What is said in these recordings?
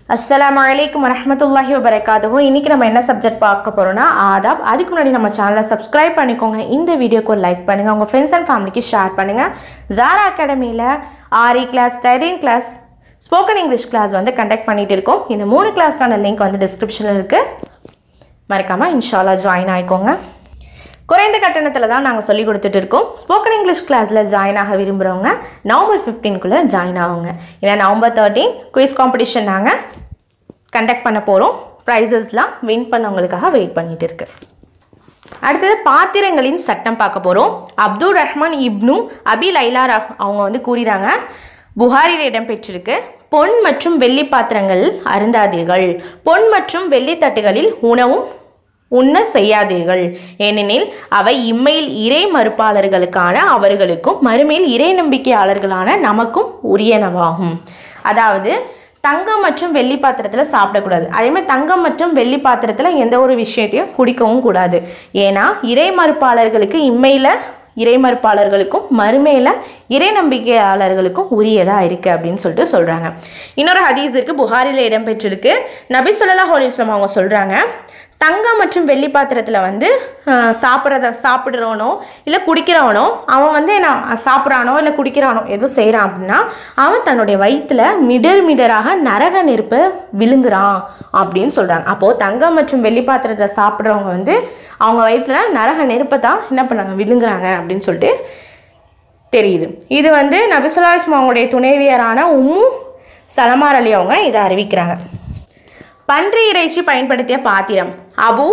அஸ்ஸலாமு அலைக்கும் வரஹ்மத்துல்லாஹி வபரகாத்துஹு இன்றைக்கி நம்ம என்ன சப்ஜெக்ட் பார்க்க போகிறோம்னா ஆதாப் அதுக்கு முன்னாடி நம்ம சேனலை சப்ஸ்கிரைப் பண்ணிக்கோங்க இந்த வீடியோக்கு ஒரு லைக் பண்ணுங்கள் உங்கள் ஃப்ரெண்ட்ஸ் அண்ட் ஃபேமிலிக்கு ஷேர் பண்ணுங்கள் ஜாரா அகாடமியில் aari class tailoring class spoken English class வந்து கண்டக்ட் பண்ணிகிட்டு இருக்கோம் இந்த மூணு கிளாஸ்க்கான லிங்க் வந்து டிஸ்கிரிப்ஷனில் இருக்குது மறக்காமல் இன்ஷால்லா ஜாயின் ஆகிக்கோங்க குறைந்த கட்டணத்தில் தான் நாங்கள் சொல்லி கொடுத்துட்டு இருக்கோம் ஸ்போக்கன் இங்கிலீஷ் கிளாஸில் ஜாயின் ஆக விரும்புகிறவங்க நவம்பர் ஃபிஃப்டீன்குள்ளே ஜாயின் ஆகுங்க ஏன்னா நவம்பர் தேர்ட்டீன் குயிஸ் காம்படிஷன் நாங்கள் கண்டக்ட் பண்ண போகிறோம் ப்ரைஸஸ்லாம் வின் பண்ணவங்களுக்காக வெயிட் பண்ணிட்டு இருக்கு அடுத்தது பாத்திரங்களின் சட்டம் பார்க்க போகிறோம் அப்துல் ரஹ்மான் இப்னு அபி லைலா ரஹ் அவங்க வந்து கூறிறாங்க புகாரில் இடம்பெற்றிருக்கு பொன் மற்றும் வெள்ளி பாத்திரங்கள் அருந்தாதீர்கள் பொன் மற்றும் வெள்ளி தட்டுகளில் உணவும் உண்ண செய்யாதீர்கள் ஏனெனில் அவை இம்மையில் இறை மறுப்பாளர்களுக்கான அவர்களுக்கும் மறுமையில் இறை நம்பிக்கையாளர்களான நமக்கும் உரியனவாகும் அதாவது தங்கம் மற்றும் வெள்ளி பாத்திரத்தில் சாப்பிடக்கூடாது அதே மாதிரி தங்கம் மற்றும் வெள்ளி பாத்திரத்தில் எந்த ஒரு விஷயத்தையும் குடிக்கவும் கூடாது ஏன்னா இறை மறுப்பாளர்களுக்கு இம்மையில் இறை மறுப்பாளர்களுக்கும் மறுமையில் இறை நம்பிக்கையாளர்களுக்கும் உரியதாக இருக்குது அப்படின்னு சொல்லிட்டு சொல்கிறாங்க இன்னொரு ஹதீஸ் இருக்குது புகாரில் இடம்பெற்றிருக்கு நபி ஸல்லல்லாஹு அலைஹி வஸல்லம் அவங்க சொல்கிறாங்க தங்கம் மற்றும் வெள்ளி பாத்திரத்தில் வந்து அஹ், சாப்பிட்றத சாப்பிட்றவனோ இல்லை குடிக்கிறவனோ அவன் வந்து நான் சாப்பிட்றானோ இல்லை குடிக்கிறானோ எதுவும் செய்கிறான் அப்படின்னா அவன் தன்னுடைய வயிற்றில் மிடர் மிடராக நரக நெருப்பை விழுங்குறான் அப்படின்னு சொல்கிறாங்க அப்போது தங்கம் மற்றும் வெள்ளி பாத்திரத்தில் சாப்பிட்றவங்க வந்து அவங்க வயிற்றில் நரக நெருப்பை தான் என்ன பண்ணாங்க விழுங்குறாங்க அப்படின்னு சொல்லிட்டு தெரியுது இது வந்து நபிசுல்லாஸ்மா அவங்களுடைய துணைவியரான உம்மு சலமார் அலி அவங்க இதை அறிவிக்கிறாங்க பன்றி இறைச்சி பயன்படுத்திய பாத்திரம் அபு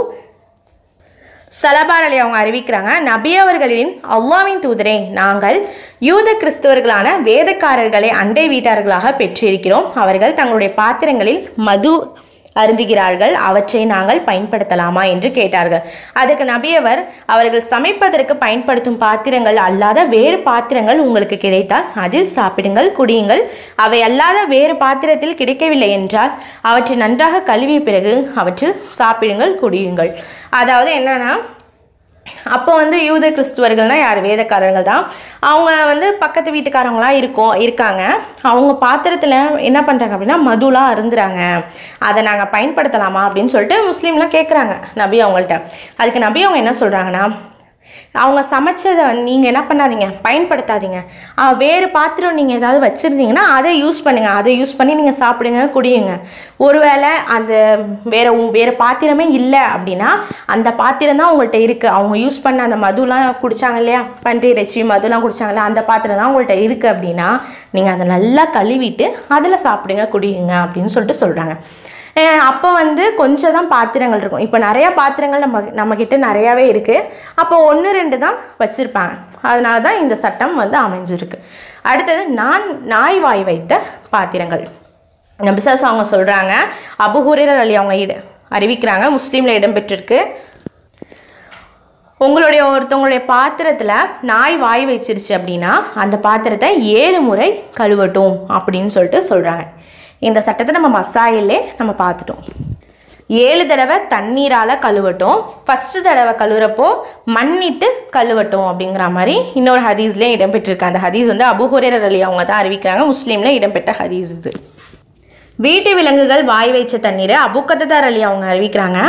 சலபார் அலி அவங்க அறிவிக்கிறாங்க நபி அவர்களின் அல்லாவின் தூதரே நாங்கள் யூத கிறிஸ்தவர்களான வேதக்காரர்களை அண்டை வீட்டார்களாக பெற்றிருக்கிறோம் அவர்கள் தங்களுடைய பாத்திரங்களில் மது அருந்துகிறார்கள் அவற்றை நாங்கள் பயன்படுத்தலாமா என்று கேட்டார்கள் அதுக்கு நபியவர் அவர்கள் சமைப்பதற்கு பயன்படுத்தும் பாத்திரங்கள் அல்லாத வேறு பாத்திரங்கள் உங்களுக்கு கிடைத்தால் அதில் சாப்பிடுங்கள் குடியுங்கள் அவை அல்லாத வேறு பாத்திரத்தில் கிடைக்கவில்லை என்றால் அவற்றை நன்றாக கழுவிய பிறகு அவற்றில் சாப்பிடுங்கள் குடியுங்கள் அதாவது என்னன்னா அப்போ வந்து யூத கிறிஸ்துவர்கள்னால் யார் வேதக்காரர்கள் தான் அவங்க வந்து பக்கத்து வீட்டுக்காரங்களாம் இருக்கோம் இருக்காங்க அவங்க பாத்திரத்தில் என்ன பண்ணுறாங்க அப்படின்னா மதுலாம் அருந்துறாங்க அதை நாங்கள் பயன்படுத்தலாமா அப்படின்னு சொல்லிட்டு முஸ்லீம்லாம் கேட்குறாங்க நபி அவங்கள்ட்ட அதுக்கு நபி அவங்க என்ன சொல்கிறாங்கன்னா அவங்க சமைச்சதை வந்து நீங்கள் என்ன பண்ணாதீங்க பயன்படுத்தாதீங்க ஆ, வேறு பாத்திரம் நீங்கள் ஏதாவது வச்சுருந்தீங்கன்னா அதை யூஸ் பண்ணுங்கள் அதை யூஸ் பண்ணி நீங்கள் சாப்பிடுங்க குடியுங்க ஒருவேளை அந்த வேறு வேறு பாத்திரமே இல்லை அப்படின்னா அந்த பாத்திரம் தான் உங்கள்கிட்ட இருக்குது அவங்க யூஸ் பண்ண அந்த மதுலாம் குடித்தாங்க இல்லையா பன்றி இறைச்சி மதுலாம் குடித்தாங்க இல்லையா அந்த பாத்திரம் தான் உங்கள்கிட்ட இருக்குது அப்படின்னா நீங்கள் அதை நல்லா கழுவிட்டு அதில் சாப்பிடுங்க குடியுங்க அப்படின்னு சொல்லிட்டு சொல்கிறாங்க அப்போ வந்து கொஞ்சம் தான் பாத்திரங்கள் இருக்கும் இப்போ நிறையா பாத்திரங்கள் நம்ம நம்மக்கிட்ட நிறையாவே இருக்குது அப்போ ஒன்று ரெண்டு தான் வச்சுருப்பாங்க அதனால தான் இந்த சட்டம் வந்து அமைஞ்சிருக்கு அடுத்தது நான் நாய் வாய் வைத்த பாத்திரங்கள் நபிசாஸ் அவங்க சொல்கிறாங்க அபுஹுரர் அலி அவங்க இட அறிவிக்கிறாங்க முஸ்லீமில் இடம்பெற்றிருக்கு உங்களுடைய ஒருத்தவங்களுடைய பாத்திரத்தில் நாய் வாய் வச்சிருச்சு அப்படின்னா அந்த பாத்திரத்தை ஏழு முறை கழுவட்டும் அப்படின்னு சொல்லிட்டு சொல்கிறாங்க இந்த சட்டத்தை நம்ம மசாயிலே நம்ம பார்த்துட்டோம் ஏழு தடவை தண்ணீரால் கழுவட்டும் ஃபஸ்ட்டு தடவை கழுவுறப்போ மண்ணிட்டு கழுவட்டும் அப்படிங்கிற மாதிரி இன்னொரு ஹதீஸ்லேயே இடம்பெற்றிருக்கு அந்த ஹதீஸ் வந்து அபுஹுரர் அலி அவங்க தான் அறிவிக்கிறாங்க முஸ்லீமில் இடம்பெற்ற ஹதீஸ் இது வீட்டு விலங்குகள் வாய் வைச்ச தண்ணீரை அபுக்கத்ததார் அலி அவங்க அறிவிக்கிறாங்க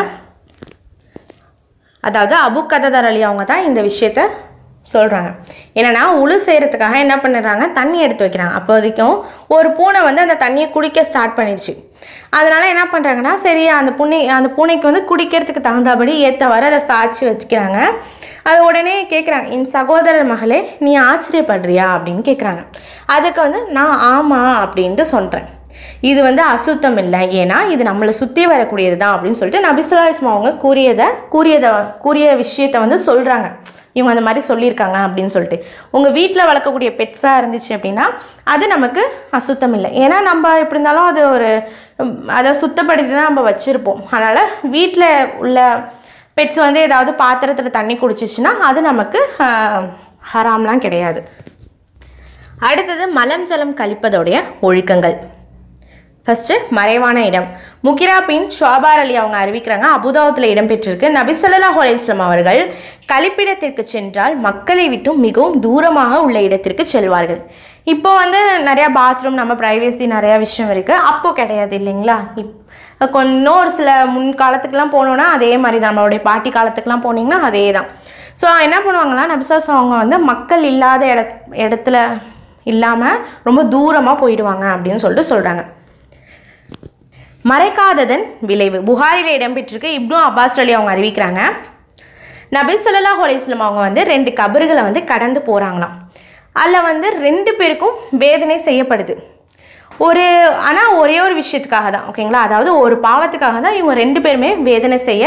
அதாவது அபு கததர் அலி அவங்க தான் இந்த விஷயத்த சொல்கிறாங்க என்னென்னா உழு செய்கிறதுக்காக என்ன பண்ணுறாங்க தண்ணி எடுத்து வைக்கிறாங்க அப்போதைக்கும் ஒரு பூனை வந்து அந்த தண்ணியை குடிக்க ஸ்டார்ட் பண்ணிடுச்சு அதனால் என்ன பண்ணுறாங்கன்னா சரி அந்த பூனை அந்த பூனைக்கு வந்து குடிக்கிறதுக்கு தகுந்தபடி ஏற்றவாறு அதை சாய்ச்சி வச்சுக்கிறாங்க அது உடனே கேட்குறாங்க என் சகோதரர் மகளே நீ ஆச்சரியப்படுறியா அப்படின்னு கேட்குறாங்க அதுக்கு வந்து நான் ஆமாம் அப்படின்ட்டு சொல்கிறேன் இது வந்து அசுத்தம் இல்லை ஏன்னா இது நம்மளை சுற்றி வரக்கூடியது தான் அப்படின்னு சொல்லிட்டு நபிசுல்லா இஸ்மா அவங்க கூறியதை கூறியதை கூறிய விஷயத்தை வந்து சொல்கிறாங்க இவங்க அந்த மாதிரி சொல்லியிருக்காங்க அப்படின்னு சொல்லிட்டு உங்கள் வீட்டில் வளர்க்கக்கூடிய பெட்ஸாக இருந்துச்சு அப்படின்னா அது நமக்கு அசுத்தம் இல்லை ஏன்னா நம்ம எப்படி இருந்தாலும் அது ஒரு உம், அதை சுத்தப்படுத்தி தான் நம்ம வச்சுருப்போம் அதனால் வீட்டில் உள்ள பெட்ஸ் வந்து ஏதாவது பாத்திரத்தில் தண்ணி குடிச்சிச்சுன்னா அது நமக்கு ஆஹ், ஹராம்லாம் கிடையாது அடுத்தது மலம் ஜலம் கழிப்பதோடைய ஒழுக்கங்கள் ஃபஸ்ட்டு மறைவான இடம் முகிரா பின் ஷாபார் அலி அவங்க அறிவிக்கிறாங்க அபுதாபத்தில் இடம்பெற்றிருக்கு நபி ஸல்லல்லாஹு அலைஹி வஸல்லம் அவர்கள் கழிப்பிடத்திற்கு சென்றால் மக்களை விட்டும் மிகவும் தூரமாக உள்ள இடத்திற்கு செல்வார்கள் இப்போ வந்து நிறையா பாத்ரூம் நம்ம ப்ரைவேசி நிறையா விஷயம் இருக்குது அப்போ கிடையாது இல்லைங்களா இப் கொஞ்சம் இன்னொரு சில முன் காலத்துக்குலாம் போனோன்னா அதே மாதிரி தான் நம்மளுடைய பாட்டி காலத்துக்குலாம் போனீங்கன்னா அதே தான் ஸோ என்ன பண்ணுவாங்கன்னா நபிசாஸ் அவங்க வந்து மக்கள் இல்லாத இட இடத்துல இல்லாமல் ரொம்ப தூரமாக போயிடுவாங்க அப்படின்னு சொல்லிட்டு சொல்கிறாங்க மறைக்காததன் விளைவு புகாரில் இடம்பெற்றிருக்கு இப்னு அப்பாஸ் அலி அவங்க அறிவிக்கிறாங்க நபி ஸல்லல்லாஹு அலைஹி வஸல்லம் அவங்க வந்து ரெண்டு கபறுகளை வந்து கடந்து போகிறாங்களாம் அதில் வந்து ரெண்டு பேருக்கும் வேதனை செய்யப்படுது ஒரு ஆனால் ஒரே ஒரு விஷயத்துக்காக தான் ஓகேங்களா அதாவது ஒரு பாவத்துக்காக தான் இவங்க ரெண்டு பேருமே வேதனை செய்ய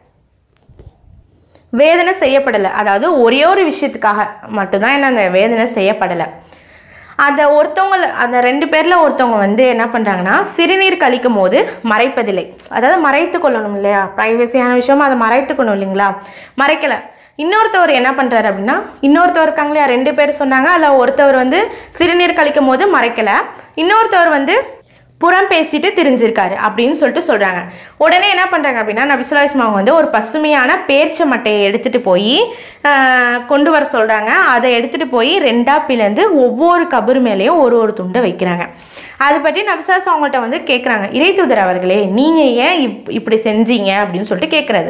வேதனை செய்யப்படலை அதாவது ஒரே ஒரு விஷயத்துக்காக மட்டும்தான் என்ன அந்த வேதனை செய்யப்படலை அந்த ஒருத்தவங்க அந்த ரெண்டு பேரில் ஒருத்தவங்க வந்து என்ன பண்ணுறாங்கன்னா சிறுநீர் கழிக்கும் போது மறைப்பதில்லை அதாவது மறைத்து கொள்ளணும் இல்லையா ப்ரைவசியான விஷயம் அதை மறைத்துக்கணும் இல்லைங்களா மறைக்கலை இன்னொருத்தவர் என்ன பண்ணுறாரு அப்படின்னா இன்னொருத்தவர் இருக்காங்க இல்லையா ரெண்டு பேர் சொன்னாங்க அதில் ஒருத்தவர் வந்து சிறுநீர் கழிக்கும் போது மறைக்கலை இன்னொருத்தவர் வந்து புறம் பேசிட்டு திரிஞ்சிருக்காரு அப்படின்னு சொல்லிட்டு சொல்கிறாங்க உடனே என்ன பண்ணுறாங்க அப்படின்னா நபிசுல்லா அவங்க வந்து ஒரு பசுமையான பேர்ச்ச மட்டையை எடுத்துகிட்டு போய் கொண்டு வர சொல்கிறாங்க அதை எடுத்துகிட்டு போய் ரெண்டாக பிளந்து ஒவ்வொரு கபரு மேலேயும் ஒரு ஒரு துண்டை வைக்கிறாங்க அதை பற்றி நபிசாஸ் அவங்கள்ட்ட வந்து கேட்குறாங்க இறை தூதர் அவர்களே நீங்கள் ஏன் இப் இப்படி செஞ்சீங்க அப்படின்னு சொல்லிட்டு கேட்குறது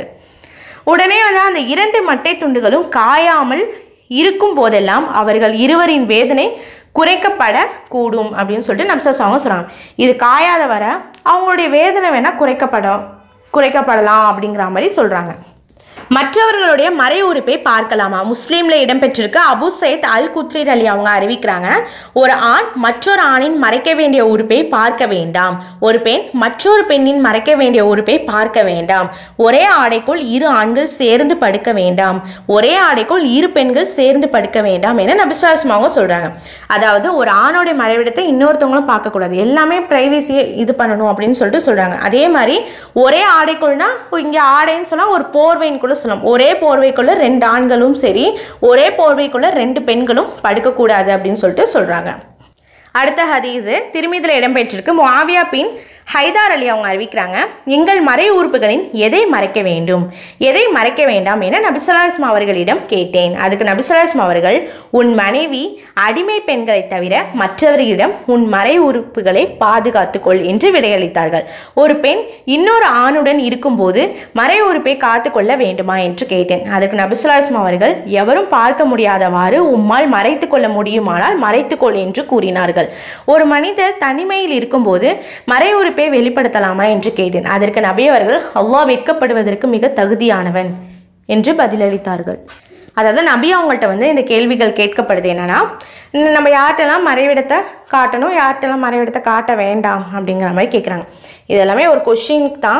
உடனே வந்து அந்த இரண்டு மட்டை துண்டுகளும் காயாமல் இருக்கும் போதெல்லாம் அவர்கள் இருவரின் வேதனை குறைக்கப்பட கூடும் அப்படின்னு சொல்லிட்டு நம்சஸ் அவங்க சொல்கிறாங்க இது காயாத வர அவங்களுடைய வேதனை வேணால் குறைக்கப்படும் குறைக்கப்படலாம் அப்படிங்கிற மாதிரி சொல்கிறாங்க மற்றவர்களுடைய மறை உறுப்பை பார்க்கலாமா முஸ்லீம்ல இடம்பெற்றிருக்க அபு சைத் அல் குத்ரீர் அலி அவங்க அறிவிக்கிறாங்க ஒரு ஆண் மற்றொரு ஆணின் மறைக்க வேண்டிய உறுப்பை பார்க்க வேண்டாம் ஒரு பெண் மற்றொரு பெண்ணின் மறைக்க வேண்டிய உறுப்பை பார்க்க வேண்டாம் ஒரே ஆடைக்குள் இரு ஆண்கள் சேர்ந்து படுக்க வேண்டாம் ஒரே ஆடைக்குள் இரு பெண்கள் சேர்ந்து படுக்க வேண்டாம் என நபிசாஸ்மாவும் சொல்றாங்க அதாவது ஒரு ஆணோடைய மறைவிடத்தை இன்னொருத்தவங்களும் பார்க்கக்கூடாது எல்லாமே பிரைவசியை இது பண்ணணும் அப்படின்னு சொல்லிட்டு சொல்றாங்க அதே மாதிரி ஒரே ஆடைக்குள்னா இங்கே ஆடைன்னு சொன்னால் ஒரு போர்வைன்னு கூட சொல்லலாம் ஒரே போர்வைக்குள்ள ரெண்டு ஆண்களும் சரி ஒரே போர்வைக்குள்ள ரெண்டு பெண்களும் படுக்கக்கூடாது அப்படின்னு சொல்லிட்டு சொல்கிறாங்க அடுத்த ஹதீஸு திருமிதில் இடம்பெற்றிருக்கு முஆவியா பின் ஹைதார் அலி அவங்க அறிவிக்கிறாங்க எங்கள் மறை உறுப்புகளின் எதை மறைக்க வேண்டும் எதை மறைக்க வேண்டாம் என நபிசலாஸ்மா அவர்களிடம் கேட்டேன் அதுக்கு நபிசலாஸ்மா அவர்கள் உன் மனைவி அடிமை பெண்களை தவிர மற்றவர்களிடம் உன் மறை உறுப்புகளை பாதுகாத்துக்கொள் என்று விடையளித்தார்கள் ஒரு பெண் இன்னொரு ஆணுடன் இருக்கும்போது மறை உறுப்பை காத்துக்கொள்ள வேண்டுமா என்று கேட்டேன் அதுக்கு நபிசுல்லாஸ்மா அவர்கள் எவரும் பார்க்க முடியாதவாறு உம்மால் மறைத்து கொள்ள முடியுமானால் மறைத்துக்கொள் என்று கூறினார்கள் ஒரு மனிதர் தனிமையில் இருக்கும்போது மறை உறுப்பை வெளிப்படுத்தலாமா என்று கேட்டேன் அதற்கு நபி அவர்கள் அல்லாஹ் வெட்கப்படுவதற்கு மிக தகுதியானவன் என்று பதிலளித்தார்கள் அதாவது நபி அவங்கள்ட்ட வந்து இந்த கேள்விகள் கேட்கப்படுது என்னன்னா நம்ம யார்கிட்டலாம் மறைவிடத்தை காட்டணும் யார்கிட்டலாம் மறைவிடத்தை காட்ட வேண்டாம் அப்படிங்கிற மாதிரி கேட்குறாங்க இது எல்லாமே ஒரு கொஷின் தான்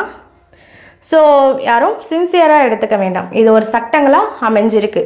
ஸோ யாரும் சின்சியராக எடுத்துக்க வேண்டாம் இது ஒரு சட்டங்களாக அமைஞ்சிருக்கு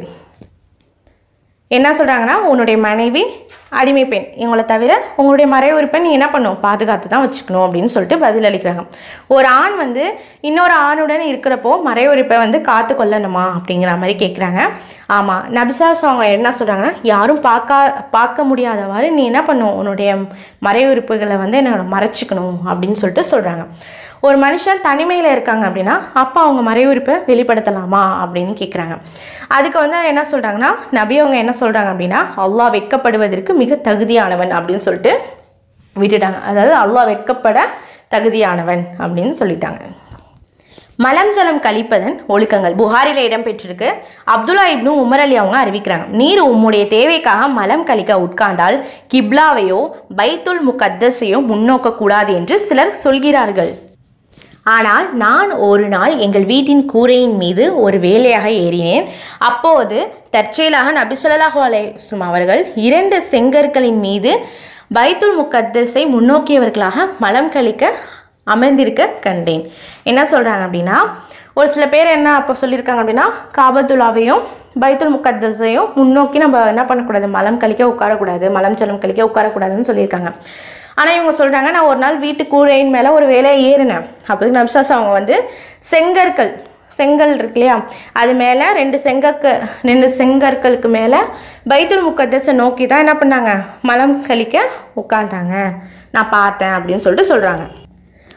என்ன சொல்கிறாங்கன்னா உன்னுடைய மனைவி அடிமை பெண் இவங்களை தவிர உங்களுடைய மறை உறுப்பை நீ என்ன பண்ணும் பாதுகாத்து தான் வச்சுக்கணும் அப்படின்னு சொல்லிட்டு பதில் அளிக்கிறாங்க ஒரு ஆண் வந்து இன்னொரு ஆணுடன் இருக்கிறப்போ மறை உறுப்பை வந்து காத்து கொள்ளணுமா அப்படிங்கிற மாதிரி கேட்குறாங்க ஆமாம் நபிசாஸ் அவங்க என்ன சொல்கிறாங்கன்னா யாரும் பார்க்க பார்க்க முடியாதவாறு நீ என்ன பண்ணும் உன்னுடைய மறை உறுப்புகளை வந்து என்ன மறைச்சிக்கணும் அப்படின்னு சொல்லிட்டு சொல்கிறாங்க ஒரு மனுஷன் தனிமையில் இருக்காங்க அப்படின்னா அப்போ அவங்க மறை உறுப்பை வெளிப்படுத்தலாமா அப்படின்னு கேட்குறாங்க அதுக்கு வந்து என்ன சொல்கிறாங்கன்னா நபி அவங்க என்ன சொல்கிறாங்க அப்படின்னா அல்லாஹ் வெட்கப்படுவதற்கு மிக தகுதியானவன் அப்படின்னு சொல்லிட்டு விட்டுட்டாங்க அதாவது அல்லாஹ் வெட்கப்பட தகுதியானவன் அப்படின்னு சொல்லிட்டாங்க மலம் ஜலம் கழிப்பதன் ஒழுக்கங்கள் புகாரில் இடம்பெற்றிருக்கு அப்துல்லா இப்னு உமர் அலி அவங்க அறிவிக்கிறாங்க நீர் உம்முடைய தேவைக்காக மலம் கழிக்க உட்கார்ந்தால் கிப்லாவையோ பைத்துல் முகத்தஸையோ முன்னோக்க கூடாது என்று சிலர் சொல்கிறார்கள் ஆனால் நான் ஒரு நாள் எங்கள் வீட்டின் கூரையின் மீது ஒரு வேலையாக ஏறினேன் அப்போது தற்செயலாக நபி ஸல்லல்லாஹு அலைஹி வஸல்லம் அவர்கள் இரண்டு செங்கற்களின் மீது பைத்துல் முகத்தஸை முன்னோக்கியவர்களாக மலம் கழிக்க அமர்ந்திருக்க கண்டேன் என்ன சொல்கிறாங்க அப்படின்னா ஒரு சில பேர் என்ன அப்போ சொல்லியிருக்காங்க அப்படின்னா காபத்துல்லாவையும் பைத்துல் முகத்தஸையும் முன்னோக்கி நம்ம என்ன பண்ணக்கூடாது மலம் கழிக்க உட்காரக்கூடாது மலம் ஜலம் கழிக்க உட்காரக்கூடாதுன்னு சொல்லியிருக்காங்க ஆனால் இவங்க சொல்கிறாங்க நான் ஒரு நாள் வீட்டு கூரையின் மேலே ஒரு வேலையை ஏறினேன் அப்போது நப்சாஸ் அவங்க வந்து செங்கற்கள் செங்கல் இருக்கு இல்லையா அது மேலே ரெண்டு செங்கக்க ரெண்டு செங்கற்களுக்கு மேலே பைத்துல் முக்கத்தஸை நோக்கி தான் என்ன பண்ணாங்க மலம் கழிக்க உட்காந்தாங்க நான் பார்த்தேன் அப்படின்னு சொல்லிட்டு சொல்கிறாங்க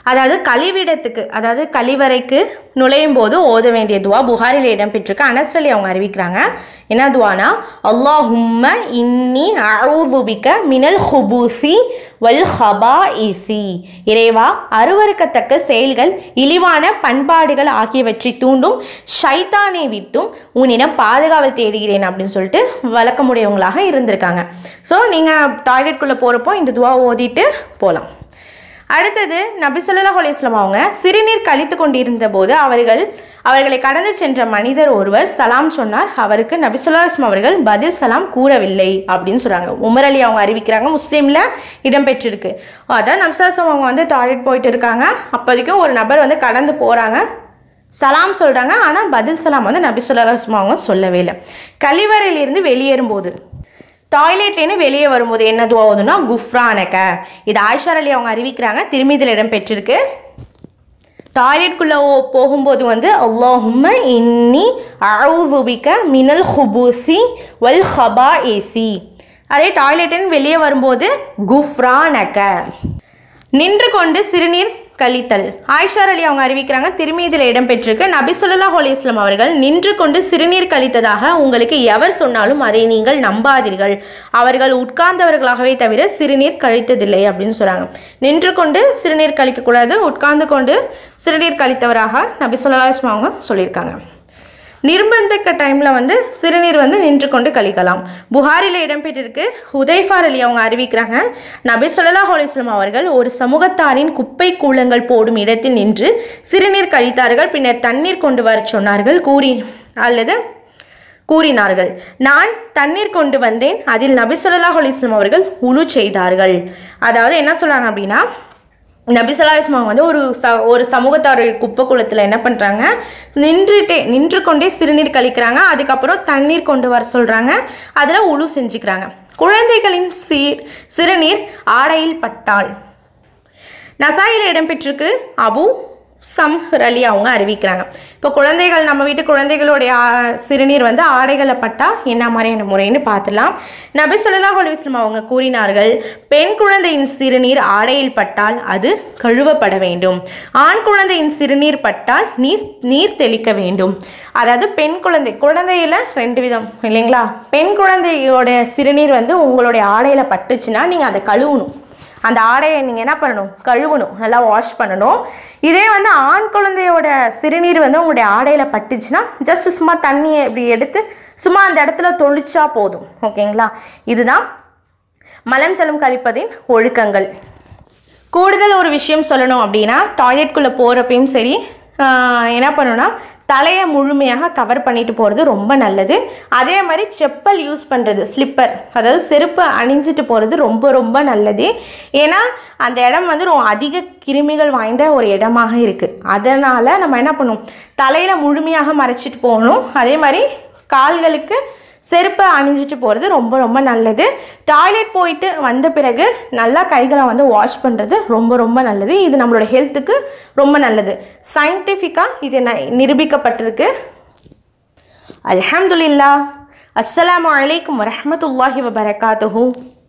அதாவது கழிவிடத்துக்கு அதாவது கழிவறைக்கு நுழையும் போது ஓத வேண்டிய துவா புகாரில் இடம்பெற்றிருக்கு அனஸ் அலி அவங்க அறிவிக்கிறாங்க என்ன துவானா அல்லாஹும்ம இன்னி அவுதுபிக்க மினல் ஹுபூசி வல் ஹபா இசி இறைவா அருவருக்கத்தக்க செயல்கள் இழிவான பண்பாடுகள் ஆகியவற்றை தூண்டும் ஷைத்தானை விட்டும் உன்னிடம் பாதுகாவல் தேடுகிறேன் அப்படின்னு சொல்லிட்டு வழக்கமுடையவங்களாக இருந்திருக்காங்க ஸோ நீங்கள் டாய்லெட்குள்ளே போகிறப்போ இந்த துவா ஓதிட்டு போகலாம் அடுத்தது நபி ஸல்லல்லாஹு அலைஹி வஸல்லம் அவங்க சிறுநீர் கழித்து கொண்டிருந்த போது அவர்கள் அவர்களை கடந்து சென்ற மனிதர் ஒருவர் சலாம் சொன்னார் அவருக்கு நபி ஸல்லல்லாஹு அலைஹி வஸல்லம் அவர்கள் பதில் சலாம் கூறவில்லை அப்படின்னு சொல்றாங்க உமர் அலி அவங்க அறிவிக்கிறாங்க முஸ்லீமில் இடம்பெற்றிருக்கு அதான் நபி ஸல்லல்லாஹு அலைஹி வஸல்லம் அவங்க வந்து டாய்லெட் போயிட்டு இருக்காங்க அப்போதைக்கும் ஒரு நபர் வந்து கடந்து போகிறாங்க சலாம் சொல்கிறாங்க ஆனால் பதில் சலாம் வந்து நபி ஸல்லல்லாஹு அலைஹி வஸல்லம் அவங்க சொல்லவே இல்லை கழிவறையிலிருந்து வெளியேறும்போது டாய்லெட்லேருந்து வெளியே வரும்போது என்ன துவா ஓதுனா குஃப்ரானக்க இது ஆயிஷா அலி அவங்க அறிவிக்கிறாங்க திரும்பிதில் இடம் பெற்றிருக்கு டாய்லெட்குள்ளே போகும்போது வந்து அல்லாஹும்ம இன்னி அவுதுபிக்க மினல் ஹுபூசி வல் ஹபா ஏசி அதே டாய்லெட்டின் வெளியே வரும்போது குஃப்ரானக்க நின்று கொண்டு சிறுநீர் கழித்தல் ஆயிஷார் அலி அவங்க அறிவிக்கிறாங்க திரும்பி இதில் இடம்பெற்றிருக்கு நபி ஸல்லல்லாஹு அலைஹி வஸல்லம் அவர்கள் நின்று கொண்டு சிறுநீர் கழித்ததாக உங்களுக்கு எவர் சொன்னாலும் அதை நீங்கள் நம்பாதீர்கள் அவர்கள் உட்கார்ந்தவர்களாகவே தவிர சிறுநீர் கழித்ததில்லை அப்படின்னு சொல்கிறாங்க நின்று கொண்டு சிறுநீர் கழிக்கக்கூடாது உட்கார்ந்து கொண்டு சிறுநீர் கழித்தவராக நபி ஸல்லல்லாஹு அலைஹி வஸல்லம் அவங்க சொல்லியிருக்காங்க நிர்பந்தக்க டைமில் வந்து சிறுநீர் வந்து நின்று கொண்டு கழிக்கலாம் புகாரில் இடம்பெற்றிருக்கு ஹுதைஃபார் அலி அவங்க அறிவிக்கிறாங்க நபி ஸல்லல்லாஹு அலைஹி வஸல்லம் அவர்கள் ஒரு சமூகத்தாரின் குப்பை கூலங்கள் போடும் இடத்தில் நின்று சிறுநீர் கழித்தார்கள் பின்னர் தண்ணீர் கொண்டு வரச் சொன்னார்கள் கூறி அல்லது கூறினார்கள் நான் தண்ணீர் கொண்டு வந்தேன் அதில் நபி ஸல்லல்லாஹு அலைஹி வஸல்லம் அவர்கள் உழு செய்தார்கள் அதாவது என்ன சொல்றாங்க அப்படின்னா நபி சலாஸ்மா வந்து ஒரு ச ஒரு சமூகத்தார் குப்பை குளத்தில் என்ன பண்ணுறாங்க நின்றுட்டே நின்று கொண்டே சிறுநீர் கழிக்கிறாங்க அதுக்கப்புறம் தண்ணீர் கொண்டு வர சொல்கிறாங்க அதில் உழு செஞ்சுக்கிறாங்க குழந்தைகளின் சீர் சிறுநீர் ஆடையில் பட்டால் நசாயில் இடம்பெற்றிருக்கு அபு சம்ஹர் அலி அவங்க அறிவிக்கிறாங்க இப்போ குழந்தைகள் நம்ம வீட்டு குழந்தைகளுடைய ஆ, சிறுநீர் வந்து ஆடைகளை பட்டா என்ன மாதிரியான முறைன்னு பார்த்துலாம் நபி ஸல்லல்லாஹு அலைஹி வஸல்லம் அவங்க கூறினார்கள் பெண் குழந்தையின் சிறுநீர் ஆடையில் பட்டால் அது கழுவப்பட வேண்டும் ஆண் குழந்தையின் சிறுநீர் பட்டால் நீர் நீர் தெளிக்க வேண்டும் அதாவது பெண் குழந்தை குழந்தையில ரெண்டு விதம் இல்லைங்களா பெண் குழந்தையோட சிறுநீர் வந்து உங்களுடைய ஆடையில் பட்டுச்சுன்னா நீங்கள் அதை கழுவணும் அந்த ஆடையை நீங்கள் என்ன பண்ணணும் கழுவணும் நல்லா வாஷ் பண்ணணும் இதே வந்து ஆண் குழந்தையோட சிறுநீர் வந்து உங்களுடைய ஆடையில் பட்டுச்சுன்னா ஜஸ்ட் சும்மா தண்ணியை இப்படி எடுத்து சும்மா அந்த இடத்துல தொளிச்சா போதும் ஓகேங்களா இதுதான் மலம் ஜலம் கழிப்பதின் ஒழுக்கங்கள் கூடுதல் ஒரு விஷயம் சொல்லணும் அப்படின்னா டாய்லெட்குள்ளே போகிறப்பையும் சரி ஆஹ், என்ன பண்ணணும்னா தலையை முழுமையாக கவர் பண்ணிட்டு போகிறது ரொம்ப நல்லது அதே மாதிரி செப்பல் யூஸ் பண்ணுறது ஸ்லிப்பர் அதாவது செருப்பு அணிஞ்சிட்டு போகிறது ரொம்ப ரொம்ப நல்லது ஏன்னா அந்த இடம் வந்து ரொம்ப அதிக கிருமிகள் வாய்ந்த ஒரு இடமாக இருக்குது அதனால் நம்ம என்ன பண்ணும் தலையில் முழுமையாக மறைச்சிட்டு போகணும் அதே மாதிரி கால்களுக்கு செருப்பை அணிஞ்சிட்டு போகிறது ரொம்ப ரொம்ப நல்லது டாய்லெட் போயிட்டு வந்த பிறகு நல்லா கைகளை வந்து வாஷ் பண்ணுறது ரொம்ப ரொம்ப நல்லது இது நம்மளோட ஹெல்த்துக்கு ரொம்ப நல்லது சயின்டிஃபிக்காக இது ந- நிரூபிக்கப்பட்டிருக்கு அல்ஹம்துலில்லா அஸ்ஸலாமு அலைக்கும் வரஹ்மத்துல்லாஹி வபரகாத்துஹு